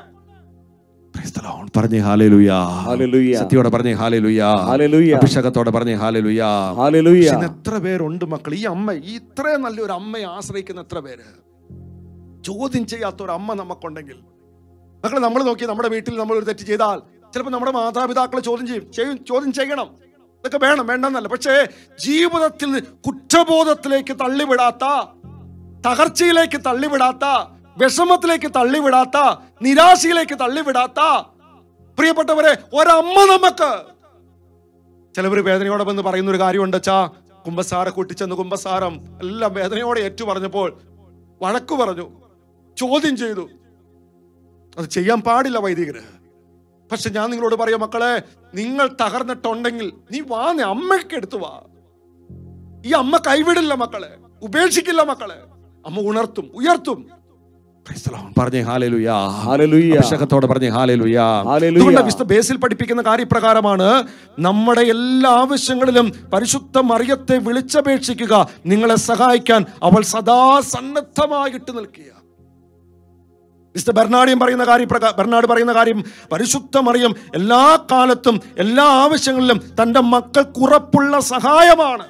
Praise the Lord. പറഞ്ഞേ ഹാലേലുയാ Hallelujah. സത്യോടെ പറഞ്ഞേ ഹാലേലുയാ Hallelujah. അഭിഷേകത്തോടെ പറഞ്ഞേ ഹാലേലുയാ Hallelujah. പക്ഷെ ഇന്ന് എത്ര പേരുണ്ട് മക്കൾ ഈ അമ്മ ഈ ഇത്രയും നല്ലൊരു അമ്മയെ ആശ്രയിക്കുന്ന എത്ര പേര് ചോദ്യം ചെയ്യാത്ത ഒരു അമ്മ നമുക്കുണ്ടെങ്കിൽ മക്കൾ നമ്മൾ നോക്കി നമ്മുടെ വീട്ടിൽ നമ്മൾ ഒരു തെറ്റ് ചെയ്താൽ ചിലപ്പോൾ നമ്മുടെ മാതാപിതാക്കളെ ചോദ്യം ചെയ്യും ചെയ്യും ചോദ്യം ചെയ്യണം ഇതൊക്കെ വേണം വേണ്ടെന്നല്ല പക്ഷേ ജീവിതത്തിൽ കുറ്റബോധത്തിലേക്ക് തള്ളിവിടാത്ത തകർച്ചയിലേക്ക് തള്ളിവിടാത്ത വിഷമത്തിലേക്ക് തള്ളിവിടാത്ത നിരാശയിലേക്ക് തള്ളിവിടാത്ത പ്രിയപ്പെട്ടവരെ ഒരമ്മ നമുക്ക് ചിലവർ വേദനയോടെ വന്ന് പറയുന്ന ഒരു കാര്യമുണ്ട് അച്ഛാ കുമ്പസാര കൂട്ടിച്ചെന്ന് കുമ്പസാരം എല്ലാം വേദനയോടെ ഏറ്റു പറഞ്ഞപ്പോൾ വഴക്കു പറഞ്ഞു ചോദ്യം ചെയ്തു അത് ചെയ്യാൻ പാടില്ല വൈദികര് പക്ഷെ ഞാൻ നിങ്ങളോട് പറയാം മക്കളെ നിങ്ങൾ തകർന്നിട്ടുണ്ടെങ്കിൽ നീ വാ നീ അമ്മയ്ക്ക് എടുത്തു വാ ഈ അമ്മ കൈവിടില്ല മക്കളെ ഉപേക്ഷിക്കില്ല മക്കളെ അമ്മ ഉണർത്തും ഉയർത്തും Praise the Lord. പറഞ്ഞേ ഹാലേലുയാ Hallelujah. അഭിഷേകത്തോടെ പറഞ്ഞേ ഹാലേലുയാ Hallelujah. അതുകൊണ്ട് വിശുദ്ധ ബേസിൽ പഠിപ്പിക്കുന്ന കാര്യപ്രകാരമാണ് നമ്മുടെ എല്ലാ ആവശ്യങ്ങളിലും പരിശുദ്ധ മറിയത്തെ വിളിച്ചപേക്ഷിക്കുക നിങ്ങളെ സഹായിക്കാൻ അവൾ സദാ സന്നദ്ധമായിട്ട് നിൽക്കുക മിസ്റ്റർ ബെർണാഡിയം പറയുന്ന കാര്യം പ്രകാ- ബെർണാഡ് പറയുന്ന കാര്യം പരിശുദ്ധ മറിയം എല്ലാ കാലത്തും എല്ലാ ആവശ്യങ്ങളിലും തന്റെ മക്കൾക്ക് ഉറപ്പുള്ള സഹായമാണ്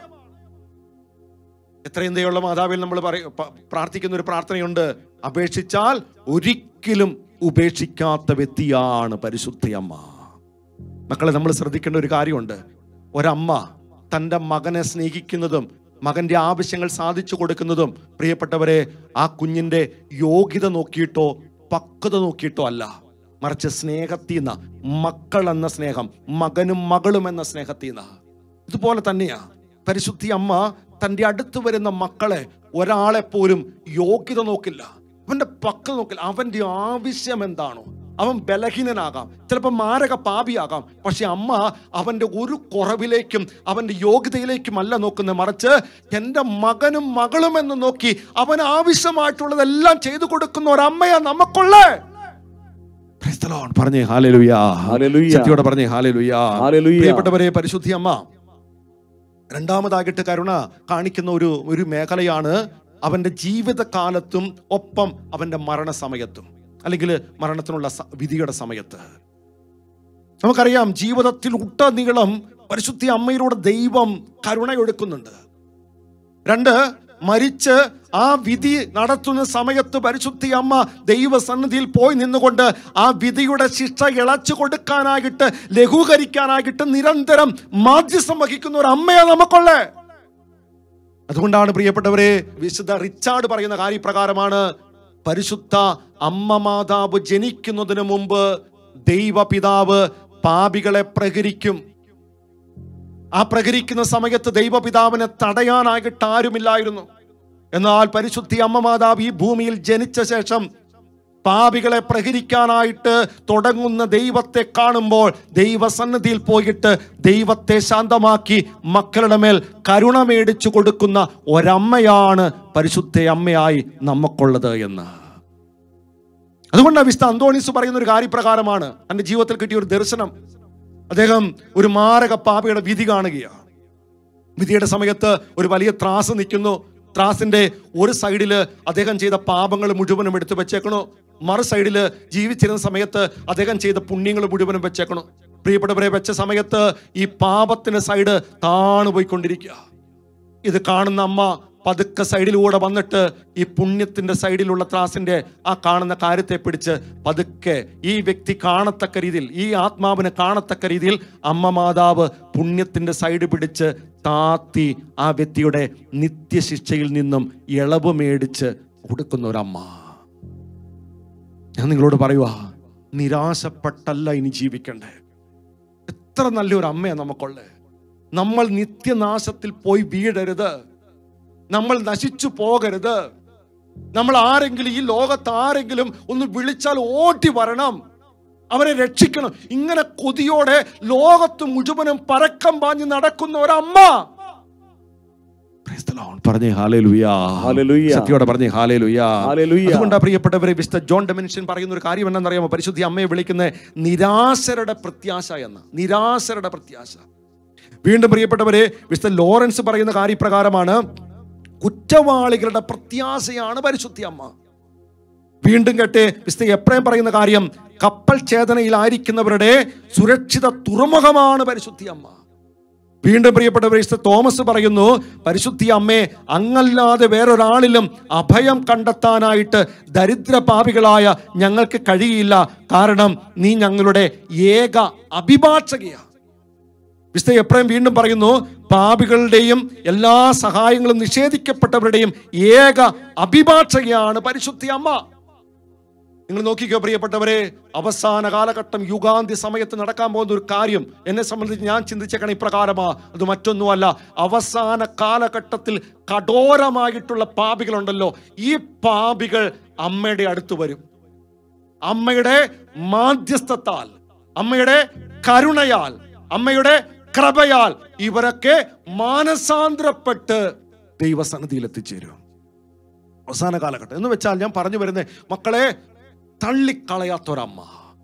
എത്രയും ദയുള്ള മാതാവിൽ നമ്മൾ പറയ പ- പ്രാർത്ഥിക്കുന്ന ഒരു പ്രാർത്ഥനയുണ്ട് അപേക്ഷിച്ചാൽ ഒരിക്കലും ഉപേക്ഷിക്കാത്ത വ്യക്തിയാണ് പരിശുദ്ധയമ്മ മക്കളെ നമ്മൾ ശ്രദ്ധിക്കേണ്ട ഒരു കാര്യമുണ്ട് ഒരമ്മ തൻ്റെ മകനെ സ്നേഹിക്കുന്നതും മകന്റെ ആവശ്യങ്ങൾ സാധിച്ചു കൊടുക്കുന്നതും പ്രിയപ്പെട്ടവരെ ആ കുഞ്ഞിന്റെ യോഗ്യത നോക്കിയിട്ടോ പക്വത നോക്കിയിട്ടോ അല്ല മറിച്ച് സ്നേഹത്തിൽ നിന്ന് മക്കൾ എന്ന സ്നേഹം മകനും മകളും എന്ന സ്നേഹത്തിൽ നിന്ന് ഇതുപോലെ തന്നെയാ പരിശുദ്ധി അമ്മ തൻ്റെ അടുത്ത് വരുന്ന മക്കളെ ഒരാളെ പോലും യോഗ്യത നോക്കില്ല അവന്റെ പക്വത നോക്കില്ല അവന്റെ ആവശ്യം എന്താണോ അവൻ ബലഹീനനാകാം ചിലപ്പോൾ മാരക പാപിയാകാം പക്ഷെ അമ്മ അവന്റെ ഒരു കുറവിലേക്കും അവന്റെ യോഗ്യതയിലേക്കും അല്ല നോക്കുന്നത് മറിച്ച് എൻ്റെ മകനും മകളും എന്ന് നോക്കി അവൻ ആവശ്യമായിട്ടുള്ളതെല്ലാം ചെയ്തു കൊടുക്കുന്ന ഒരമ്മയാ നമുക്കുള്ളേ Praise the Lord. പറഞ്ഞേ ഹാലേലുയാ Hallelujah. ശക്തിയോടെ പറഞ്ഞേ ഹാലേലുയാ Hallelujah. പ്രിയപ്പെട്ടവരെ പരിശുദ്ധി അമ്മ രണ്ടാമതായിട്ട് കരുണ കാണിക്കുന്ന ഒരു ഒരു മേഖലയാണ് അവന്റെ ജീവിതകാലത്തും ഒപ്പം അവന്റെ മരണസമയത്തും അല്ലെങ്കിൽ മരണത്തിനുള്ള സ- വിധിയുടെ സമയത്ത് നമുക്കറിയാം ജീവിതത്തിൽ ഉടനീളം പരിശുദ്ധി അമ്മയിലൂടെ ദൈവം കരുണയൊടുക്കുന്നുണ്ട് രണ്ട് മരിച്ച് ആ വിധി നടത്തുന്ന സമയത്ത് പരിശുദ്ധി അമ്മ ദൈവസന്നിധിയിൽ പോയി നിന്നുകൊണ്ട് ആ വിധിയുടെ ശിക്ഷ ഇളച്ചു കൊടുക്കാനായിട്ട് ലഘൂകരിക്കാനായിട്ട് നിരന്തരം മാധ്യസ്ഥം വഹിക്കുന്ന ഒരു അമ്മയാ നമുക്കുള്ളേ അതുകൊണ്ടാണ് പ്രിയപ്പെട്ടവരെ വിശുദ്ധ റിച്ചാർഡ് പറയുന്ന കാര്യപ്രകാരമാണ് പരിശുദ്ധ അമ്മ മാതാവ് ജനിക്കുന്നതിന് മുമ്പ് ദൈവപിതാവ് പാപികളെ പ്രഹരിക്കും ആ പ്രഹരിക്കുന്ന സമയത്ത് ദൈവപിതാവിനെ തടയാനായിട്ട് ആരുമില്ലായിരുന്നു എന്നാൽ പരിശുദ്ധി അമ്മ മാതാവ് ഈ ഭൂമിയിൽ ജനിച്ച ശേഷം പാപികളെ പ്രഹരിക്കാനായിട്ട് തുടങ്ങുന്ന ദൈവത്തെ കാണുമ്പോൾ ദൈവസന്നിധിയിൽ പോയിട്ട് ദൈവത്തെ ശാന്തമാക്കി മക്കളുടെ മേൽ കരുണ മേടിച്ചു കൊടുക്കുന്ന ഒരമ്മയാണ് പരിശുദ്ധ അമ്മയായി നമുക്കുള്ളത് എന്ന് അതുകൊണ്ടാണ് വിശുദ്ധ അന്തോണീസ് പറയുന്ന ഒരു കാര്യപ്രകാരമാണ് തന്റെ ജീവിതത്തിൽ കിട്ടിയ ഒരു ദർശനം അദ്ദേഹം ഒരു മാരക പാപിയുടെ വിധി കാണുകയാണ് വിധിയുടെ സമയത്ത് ഒരു വലിയ ത്രാസ് നിൽക്കുന്നു ത്രാസിന്റെ ഒരു സൈഡിൽ അദ്ദേഹം ചെയ്ത പാപങ്ങൾ മുഴുവനും എടുത്തു വെച്ചേക്കണു മറു സൈഡിൽ ജീവിച്ചിരുന്ന സമയത്ത് അദ്ദേഹം ചെയ്ത പുണ്യങ്ങൾ മുഴുവനും വെച്ചേക്കണു പ്രിയപ്പെട്ടവരെ വെച്ച സമയത്ത് ഈ പാപത്തിന്റെ സൈഡ് താണുപോയിക്കൊണ്ടിരിക്കുക ഇത് കാണുന്ന അമ്മ പതുക്കെ സൈഡിലൂടെ വന്നിട്ട് ഈ പുണ്യത്തിന്റെ സൈഡിലുള്ള ത്രാസിന്റെ ആ കാണുന്ന കാര്യത്തെ പിടിച്ച് പതുക്കെ ഈ വ്യക്തി കാണത്തക്ക രീതിയിൽ ഈ ആത്മാവിനെ കാണത്തക്ക രീതിയിൽ അമ്മ മാതാവ് പുണ്യത്തിന്റെ സൈഡ് പിടിച്ച് താത്തി ആ വ്യക്തിയുടെ നിത്യശിക്ഷയിൽ നിന്നും ഇളവ് മേടിച്ച് കൊടുക്കുന്ന ഒരമ്മ ഞാൻ നിങ്ങളോട് പറയുക നിരാശപ്പെട്ടല്ല ഇനി ജീവിക്കണ്ടേ എത്ര നല്ലൊരു അമ്മയാണ് നമുക്കുള്ളത് നമ്മൾ നിത്യനാശത്തിൽ പോയി വീഴരുത് നമ്മൾ നശിച്ചു പോകരുത് നമ്മൾ ആരെങ്കിലും ഈ ലോകത്ത് ആരെങ്കിലും ഒന്ന് വിളിച്ചാൽ ഓടി വരണം അവരെ രക്ഷിക്കണം ഇങ്ങനെ കൊതിയോടെ ലോകത്ത് മുഴുവനും പരക്കം പാഞ്ഞ് നടക്കുന്ന ഒരമ്മ Praise the Lord. പറഞ്ഞേ ഹാലേലുയാ Hallelujah. സത്യോടെ പറഞ്ഞേ ഹാലേലുയാ Hallelujah. അതുകൊണ്ടാ പ്രിയപ്പെട്ടവരെ വിശുദ്ധ ജോൺ ഡെമിനിഷൻ പറയുന്ന ഒരു കാര്യം എന്താണെന്നറിയാമോ പരിശുദ്ധി അമ്മയെ വിളിക്കുന്ന നിരാശരുടെ പ്രത്യാശ എന്ന് നിരാശരുടെ പ്രത്യാശ വീണ്ടും പ്രിയപ്പെട്ടവരെ വിശുദ്ധ ലോറൻസ് പറയുന്ന കാര്യപ്രകാരമാണ് കുറ്റവാളികളുടെ പ്രത്യാശയാണ് പരിശുദ്ധി അമ്മ വീണ്ടും കേട്ടെ വിശുദ്ധ എപ്രയം പറയുന്ന കാര്യം കപ്പൽ ചേതനയിലായിരിക്കുന്നവരുടെ സുരക്ഷിത തുറമുഖമാണ് പരിശുദ്ധി അമ്മ വീണ്ടും പ്രിയപ്പെട്ടവർ വിശുദ്ധ തോമസ് പറയുന്നു പരിശുദ്ധി അമ്മേ അങ്ങല്ലാതെ വേറൊരാളിലും അഭയം കണ്ടെത്താനായിട്ട് ദരിദ്ര പാപികളായ ഞങ്ങൾക്ക് കഴിയില്ല കാരണം നീ ഞങ്ങളുടെ ഏക അഭിഭാഷകയാണ് വിശുദ്ധ എപ്രയം വീണ്ടും പറയുന്നു പാപികളുടെയും എല്ലാ സഹായങ്ങളും നിഷേധിക്കപ്പെട്ടവരുടെയും ഏക അഭിഭാഷകയാണ് പരിശുദ്ധി അമ്മ നിങ്ങൾ നോക്കിക്കോ പ്രിയപ്പെട്ടവരെ അവസാന കാലഘട്ടം യുഗാന്ത്യ സമയത്ത് നടക്കാൻ പോകുന്ന ഒരു കാര്യം എന്നെ സംബന്ധിച്ച് ഞാൻ ചിന്തിച്ചേക്കണം ഇപ്രകാരമാ അത് മറ്റൊന്നുമല്ല അവസാന കാലഘട്ടത്തിൽ കഠോരമായിട്ടുള്ള പാപികളുണ്ടല്ലോ ഈ പാപികൾ അമ്മയുടെ അടുത്ത് വരും അമ്മയുടെ മാധ്യസ്ഥത്താൽ അമ്മയുടെ കരുണയാൽ അമ്മയുടെ കൃപയാൽ ഇവരൊക്കെ മാനസാന്തരപ്പെട്ട് ദൈവസന്നിധിയിൽ എത്തിച്ചേരും അവസാന കാലഘട്ടം എന്ന് വെച്ചാൽ ഞാൻ പറഞ്ഞു വരുന്നത് മക്കളെ തള്ളിക്കളയാത്തൊരമ്മ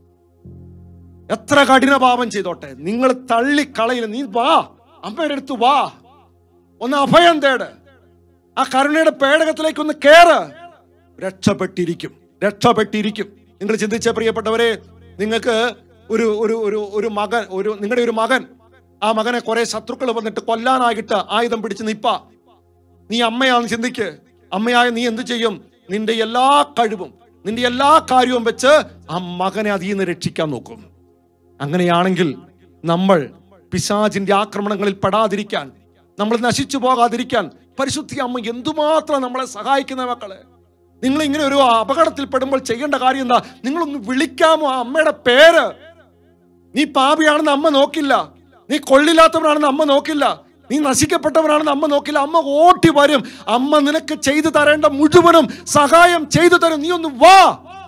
എത്ര കഠിന പാപം ചെയ്തോട്ടെ നിങ്ങൾ തള്ളിക്കളയില്ല നീ വാ അമ്മയുടെ അടുത്ത് വാ ഒന്ന് അഭയം തേട് ആ കരുണയുടെ പേടകത്തിലേക്ക് ഒന്ന് കേറ് രക്ഷപ്പെട്ടിരിക്കും രക്ഷപ്പെട്ടിരിക്കും നിങ്ങൾ ചിന്തിച്ച പ്രിയപ്പെട്ടവരെ നിങ്ങൾക്ക് ഒരു ഒരു ഒരു ഒരു മകൻ ഒരു നിങ്ങളുടെ ഒരു മകൻ ആ മകനെ കുറെ ശത്രുക്കൾ വന്നിട്ട് കൊല്ലാനായിട്ട് ആയുധം പിടിച്ച് നിപ്പ നീ അമ്മയാണെന്ന് ചിന്തിക്ക് അമ്മയായ നീ എന്ത് ചെയ്യും നിന്റെ എല്ലാ കഴിവും നിന്റെ എല്ലാ കാര്യവും വെച്ച് ആ മകനെ അതിൽ നിന്ന് രക്ഷിക്കാൻ നോക്കും അങ്ങനെയാണെങ്കിൽ നമ്മൾ പിശാചിന്റെ ആക്രമണങ്ങളിൽ പെടാതിരിക്കാൻ നമ്മൾ നശിച്ചു പോകാതിരിക്കാൻ പരിശുദ്ധി അമ്മ എന്തുമാത്രം നമ്മളെ സഹായിക്കുന്ന മക്കളെ നിങ്ങൾ ഇങ്ങനെ ഒരു അപകടത്തിൽ പെടുമ്പോൾ ചെയ്യേണ്ട കാര്യം എന്താ നിങ്ങളൊന്ന് വിളിക്കാമോ ആ അമ്മയുടെ പേര് നീ പാപിയാണെന്ന് അമ്മ നോക്കില്ല നീ കൊള്ളില്ലാത്തവനാണെന്ന് അമ്മ നോക്കില്ല നീ നശിക്കപ്പെട്ടവനാണെന്ന് അമ്മ നോക്കില്ല അമ്മ ഓട്ടി വരും അമ്മ നിനക്ക് ചെയ്തു തരേണ്ട മുഴുവനും സഹായം ചെയ്തു തരും നീ ഒന്ന് വാ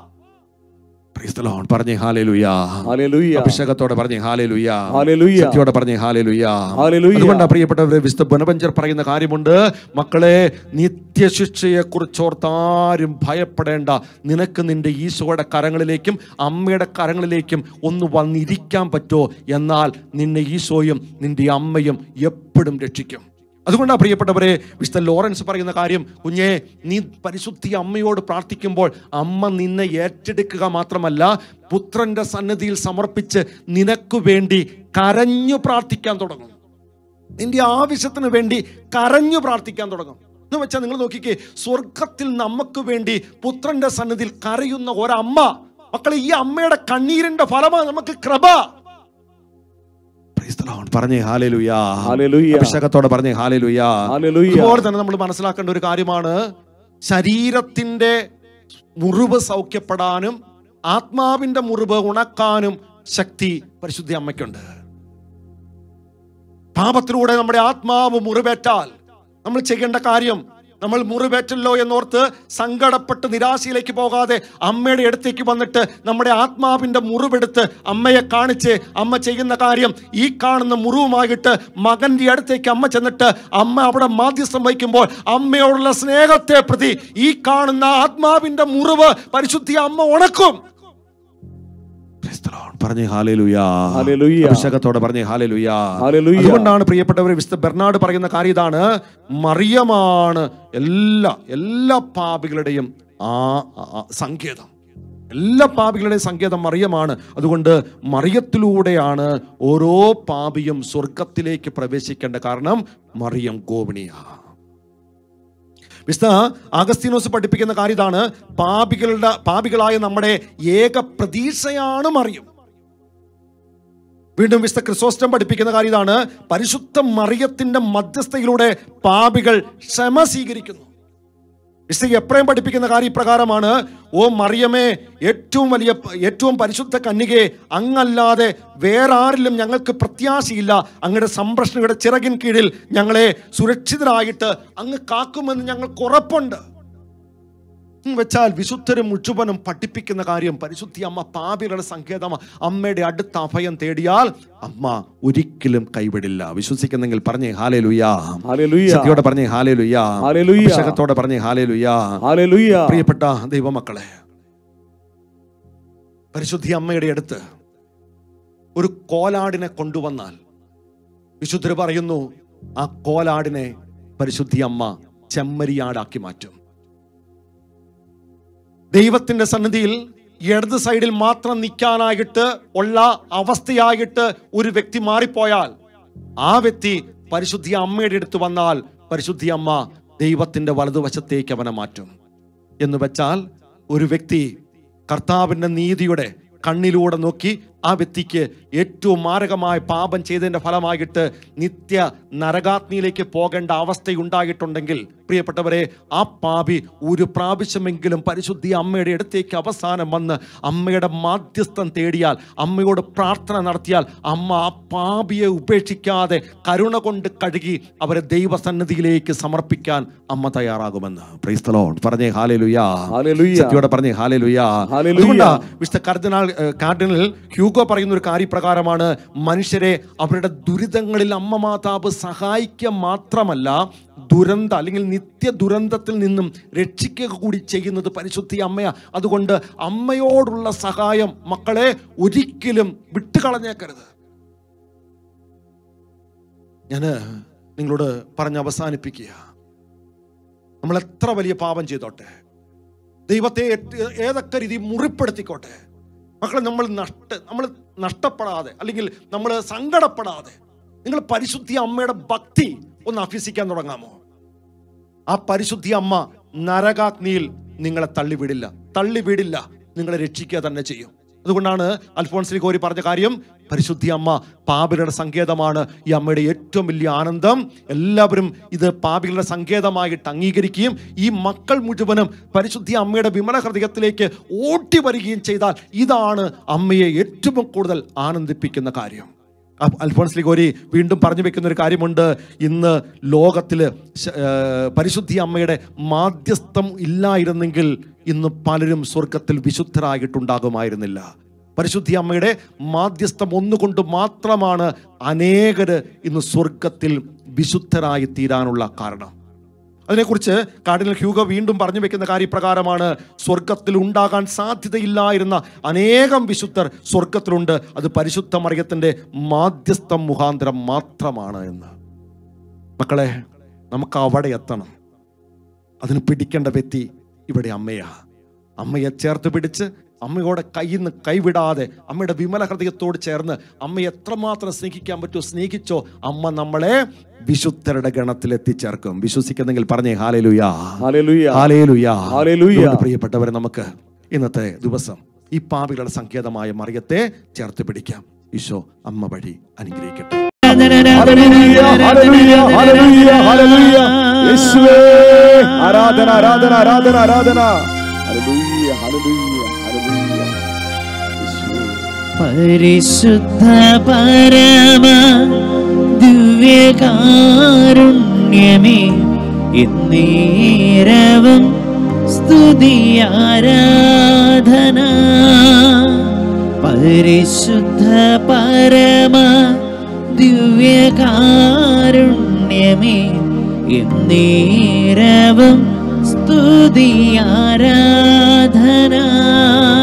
Praise the Lord. പറഞ്ഞേ ഹാലേലുയാ Hallelujah. അഭിഷേകത്തോടെ പറഞ്ഞേ ഹാലേലുയാ Hallelujah. ശക്തിയോടെ പറഞ്ഞേ ഹാലേലുയാ Hallelujah. അതുകൊണ്ടാ പ്രിയപ്പെട്ടവരെ വിശുദ്ധ ബനപഞ്ചർ പറയുന്ന കാര്യമുണ്ട് മക്കളെ നിത്യശിക്ഷയെ കുറിച്ചോർത്താരും ഭയപ്പെടേണ്ട നിനക്ക് നിന്റെ ഈശോയുടെ കരങ്ങളിലേക്കും അമ്മയുടെ കരങ്ങളിലേക്കും ഒന്ന് വന്നിരിക്കാൻ പറ്റോ എന്നാൽ നിന്നെ ഈശോയും നിന്റെ അമ്മയും എപ്പോഴും രക്ഷിക്കും അതുകൊണ്ടാണ് പ്രിയപ്പെട്ടവരെ വിശുദ്ധ ലോറൻസ് പറയുന്ന കാര്യം കുഞ്ഞെ നീ പരിശുദ്ധി അമ്മയോട് പ്രാർത്ഥിക്കുമ്പോൾ അമ്മ നിന്നെ ഏറ്റെടുക്കുക മാത്രമല്ല പുത്രന്റെ സന്നിധിയിൽ സമർപ്പിച്ച് നിനക്ക് വേണ്ടി കരഞ്ഞു പ്രാർത്ഥിക്കാൻ തുടങ്ങും നിന്റെ ആവശ്യത്തിന് വേണ്ടി കരഞ്ഞു പ്രാർത്ഥിക്കാൻ തുടങ്ങും എന്ന് വെച്ചാൽ നിങ്ങൾ നോക്കിക്കേ സ്വർഗത്തിൽ നമുക്ക് വേണ്ടി പുത്രന്റെ സന്നിധിയിൽ കരയുന്ന ഒരമ്മ മക്കളെ ഈ അമ്മയുടെ കണ്ണീരിന്റെ ഫലമാണ് നമുക്ക് കൃപ Praise the Lord. പറഞ്ഞേ ഹാലേലുയാ Hallelujah. അഭിഷേകത്തോടെ പറഞ്ഞേ ഹാലേലുയാ Hallelujah. അതുപോലെ തന്നെ നമ്മൾ മനസ്സിലാക്കേണ്ട ഒരു കാര്യമാണ് ശരീരത്തിന്റെ മുറിവ് സൗഖ്യപ്പെടാനും ആത്മാവിന്റെ മുറിവ് ഉണക്കാനും ശക്തി പരിശുദ്ധി അമ്മയ്ക്കുണ്ട് പാപത്തിലൂടെ നമ്മുടെ ആത്മാവ് മുറിവേറ്റാൽ നമ്മൾ ചെയ്യേണ്ട കാര്യം നമ്മൾ മുറിവേറ്റല്ലോ എന്നോർത്ത് സങ്കടപ്പെട്ട് നിരാശയിലേക്ക് പോകാതെ അമ്മയുടെ അടുത്തേക്ക് വന്നിട്ട് നമ്മുടെ ആത്മാവിൻ്റെ മുറിവെടുത്ത് അമ്മയെ കാണിച്ച് അമ്മ ചെയ്യുന്ന കാര്യം ഈ കാണുന്ന മുറിവുമായിട്ട് മകൻ്റെ അടുത്തേക്ക് അമ്മ ചെന്നിട്ട് അമ്മ അവിടെ മാധ്യസ്ഥം വഹിക്കുമ്പോൾ അമ്മയോടുള്ള സ്നേഹത്തെ പ്രതി ഈ കാണുന്ന ആത്മാവിൻ്റെ മുറിവ് പരിശുദ്ധി അമ്മ ഉണക്കും Praise the Lord. പറഞ്ഞേ ഹാലേലുയാ ഹല്ലേലൂയ. അഭിഷേകത്തോടെ പറഞ്ഞേ ഹാലേലുയാ ഹല്ലേലൂയ. അതുകൊണ്ടാണ് പ്രിയപ്പെട്ടവരെ വിശുദ്ധ ബെർണാഡ് പറയുന്ന കാര്യം ഇതാണ് മറിയമാണ് എല്ലാ എല്ലാ പാപികളുടെയും ആ ആ- ആ സങ്കേതം എല്ലാ പാപികളുടെയും സങ്കേതം മറിയമാണ് അതുകൊണ്ട് മറിയത്തിലൂടെയാണ് ഓരോ പാപിയും സ്വർഗത്തിലേക്ക് പ്രവേശിക്കേണ്ട കാരണം മറിയം ഗോപിണിയാണ് വിശുദ്ധ അഗസ്തീനോസ് പഠിപ്പിക്കുന്ന കാര്യം ഇതാണ് പാപികളുടെ പാപികളായ നമ്മുടെ ഏക പ്രതീക്ഷയാണ് മറിയും വീണ്ടും വിശുദ്ധ ക്രിസോസ്റ്റം പഠിപ്പിക്കുന്ന കാര്യം ഇതാണ് പരിശുദ്ധ മറിയത്തിന്റെ മധ്യസ്ഥയിലൂടെ പാപികൾ ക്ഷമ സ്വീകരിക്കുന്നു വിശുദ്ധ എപ്പോഴും പഠിപ്പിക്കുന്ന കാര്യം ഇപ്രകാരമാണ് ഓ മറിയമേ ഏറ്റവും വലിയ ഏറ്റവും പരിശുദ്ധ കന്യകയെ അങ്ങല്ലാതെ വേറെ ആരിലും ഞങ്ങൾക്ക് പ്രത്യാശയില്ല അങ്ങയുടെ സംരക്ഷണയുടെ ചിറകിൻ കീഴിൽ ഞങ്ങളെ സുരക്ഷിതരായിട്ട് അങ്ങ് കാക്കുമെന്ന് ഞങ്ങൾക്ക് ഉറപ്പുണ്ട് എന്ന് വെച്ചാൽ വിശുദ്ധരും മുഴുവനും പഠിപ്പിക്കുന്ന കാര്യം പരിശുദ്ധി അമ്മ പാപികളുടെ സങ്കേതം അമ്മയുടെ അടുത്ത അഭയം തേടിയാൽ അമ്മ ഒരിക്കലും കൈവിടില്ല വിശ്വസിക്കുന്നെങ്കിൽ പറഞ്ഞേ ഹാലേ ലുയാ ഹല്ലേലൂയ. ശക്തിയോടെ പറഞ്ഞേ ഹാലേ ലുയാ ഹല്ലേലൂയ. അഭിഷേകത്തോടെ പറഞ്ഞേ ഹാലേ ലുയാ ഹല്ലേലൂയ. പ്രിയപ്പെട്ട ദൈവമക്കളെ പരിശുദ്ധി അമ്മയുടെ അടുത്ത് ഒരു കോലാടിനെ കൊണ്ടുവന്നാൽ വിശുദ്ധർ പറയുന്നു ആ കോലാടിനെ പരിശുദ്ധി അമ്മ ചെമ്മരിയാടാക്കി മാറ്റും ദൈവത്തിന്റെ സന്നിധിയിൽ ഇടത് സൈഡിൽ മാത്രം നിൽക്കാനായിട്ട് ഉള്ള അവസ്ഥയായിട്ട് ഒരു വ്യക്തി മാറിപ്പോയാൽ ആ വ്യക്തി പരിശുദ്ധി അമ്മയുടെ അടുത്ത് വന്നാൽ പരിശുദ്ധി അമ്മ ദൈവത്തിന്റെ വലതുവശത്തേക്ക് അവനെ മാറ്റും എന്ന് വെച്ചാൽ ഒരു വ്യക്തി കർത്താവിന്റെ നീതിയുടെ കണ്ണിലൂടെ നോക്കി ആ വ്യക്തിക്ക് ഏറ്റവും മാരകമായ പാപം ചെയ്തതിന്റെ ഫലമായിട്ട് നിത്യ നരകാഗ്നിയിലേക്ക് പോകേണ്ട അവസ്ഥയുണ്ടായിട്ടുണ്ടെങ്കിൽ പ്രിയപ്പെട്ടവരെ ആ പാപി ഒരു പ്രാവശ്യമെങ്കിലും പരിശുദ്ധി അമ്മയുടെ അടുത്തേക്ക് അവസാനം വന്ന് അമ്മയുടെ മാധ്യസ്ഥം തേടിയാൽ അമ്മയോട് പ്രാർത്ഥന നടത്തിയാൽ അമ്മ ആ പാപിയെ ഉപേക്ഷിക്കാതെ കരുണ കൊണ്ട് കഴുകി അവരെ ദൈവസന്നിധിയിലേക്ക് സമർപ്പിക്കാൻ അമ്മ തയ്യാറാകുമെന്ന് Praise the Lord. പറഞ്ഞേ ഹാലേലുയാ ഹല്ലേലൂയ. ശക്തിയോടെ പറഞ്ഞേ ഹാലേലുയാ ഹല്ലേലൂയ. അതുകൊണ്ടാ വിശുദ്ധ കർദിനാൾ ഏഹ്, കാർഡിനൽ ഹ്യൂഗോ പറയുന്ന ഒരു കാര്യപ്രകാരമാണ് മനുഷ്യരെ അവരുടെ ദുരിതങ്ങളിൽ അമ്മ മാതാവ് സഹായിക്കുക മാത്രമല്ല ദുരന്ത അല്ലെങ്കിൽ നിത്യ ദുരന്തത്തിൽ നിന്നും രക്ഷിക്കുക കൂടി ചെയ്യുന്നത് പരിശുദ്ധി അമ്മയാ അതുകൊണ്ട് അമ്മയോടുള്ള സഹായം മക്കളെ ഒരിക്കലും വിട്ടുകളഞ്ഞേക്കരുത് ഞാന് നിങ്ങളോട് പറഞ്ഞ് അവസാനിപ്പിക്കുക നമ്മൾ എത്ര വലിയ പാപം ചെയ്തോട്ടെ ദൈവത്തെ ഏറ്റ് ഏതൊക്കെ രീതി മുറിപ്പെടുത്തിക്കോട്ടെ മക്കളെ നമ്മൾ നഷ്ട നമ്മൾ നഷ്ടപ്പെടാതെ അല്ലെങ്കിൽ നമ്മൾ സങ്കടപ്പെടാതെ നിങ്ങൾ പരിശുദ്ധി അമ്മയുടെ ഭക്തി ഒന്ന് അഭ്യസിക്കാൻ തുടങ്ങാമോ ആ പരിശുദ്ധി അമ്മ നരകാഗ്നിയിൽ നിങ്ങളെ തള്ളിവിടില്ല തള്ളിവിടില്ല നിങ്ങളെ രക്ഷിക്കുക തന്നെ ചെയ്യും അതുകൊണ്ടാണ് അൽഫോൺസിലി കോരി പറഞ്ഞ കാര്യം പരിശുദ്ധി അമ്മ പാപികളുടെ സങ്കേതമാണ് ഈ അമ്മയുടെ ഏറ്റവും വലിയ ആനന്ദം എല്ലാവരും ഇത് പാപികളുടെ സങ്കേതമായിട്ട് അംഗീകരിക്കുകയും ഈ മക്കൾ മുഴുവനും പരിശുദ്ധി അമ്മയുടെ വിമല ഹൃദയത്തിലേക്ക് ഓട്ടി വരികയും ചെയ്താൽ ഇതാണ് അമ്മയെ ഏറ്റവും കൂടുതൽ ആനന്ദിപ്പിക്കുന്ന കാര്യം അ- അൽഫോൺസ് ലിഗോരി വീണ്ടും പറഞ്ഞു വെക്കുന്ന ഒരു കാര്യമുണ്ട് ഇന്ന് ലോകത്തിൽ പരിശുദ്ധി അമ്മയുടെ മാധ്യസ്ഥം ഇല്ലായിരുന്നെങ്കിൽ ഇന്ന് പലരും സ്വർഗത്തിൽ വിശുദ്ധരായിട്ടുണ്ടാകുമായിരുന്നില്ല പരിശുദ്ധി അമ്മയുടെ മാധ്യസ്ഥം ഒന്നുകൊണ്ട് മാത്രമാണ് അനേകര് ഇന്ന് സ്വർഗത്തിൽ വിശുദ്ധരായി തീരാനുള്ള കാരണം അതിനെക്കുറിച്ച് കാർഡിനൽ ഹ്യൂഗോ വീണ്ടും പറഞ്ഞു വെക്കുന്ന കാര്യപ്രകാരമാണ് സ്വർഗത്തിൽ ഉണ്ടാകാൻ സാധ്യതയില്ലായിരുന്ന അനേകം വിശുദ്ധർ സ്വർഗത്തിലുണ്ട് അത് പരിശുദ്ധ മറിയത്തിൻ്റെ മാധ്യസ്ഥം മുഖാന്തരം മാത്രമാണ് എന്ന് മക്കളെ നമുക്ക് അവിടെ എത്തണം അതിന് പിടിക്കേണ്ട വ്യക്തി ഇവിടെ അമ്മയാ അമ്മയെ ചേർത്ത് പിടിച്ച് അമ്മയോടെ കയ്യിൽ നിന്ന് കൈവിടാതെ അമ്മയുടെ വിമല ഹൃദയത്തോട് ചേർന്ന് അമ്മയെ എത്രമാത്രം സ്നേഹിക്കാൻ പറ്റുമോ സ്നേഹിച്ചോ അമ്മ നമ്മളെ വിശുദ്ധരുടെ ഗണത്തിൽ എത്തിച്ചേർക്കും വിശ്വസിക്കുന്നെങ്കിൽ പറഞ്ഞേ ഹാലേലുയാ ഹല്ലേലൂയ. Hallelujah hallelujah. അതുകൊണ്ട് പ്രിയപ്പെട്ടവരെ നമുക്ക് ഇന്നത്തെ ദിവസം ഈ പാപികളുടെ സങ്കേതമായ മറിയത്തെ ചേർത്ത് പിടിക്കാം ഈശോ അമ്മ വഴി അനുഗ്രഹിക്കട്ടെ ഹല്ലേലൂയ, ഹല്ലേലൂയ, ഹല്ലേലൂയ, ഹല്ലേലൂയ. യേശുവേ ആരാധന ആരാധന ആരാധന ആരാധന ഹല്ലേലൂയ ഹല്ലേലൂയ ഹല്ലേലൂയ യേശുവേ പരിശുദ്ധ പരമ ദിവ്യകാരുണ്യമേ എന്നേരവും സ്തുതി ആരാധന പരിശുദ്ധ പരമ ദിവ്യകാരുണ്യമേ എന്നേരവും സ്തുതി ആരാധന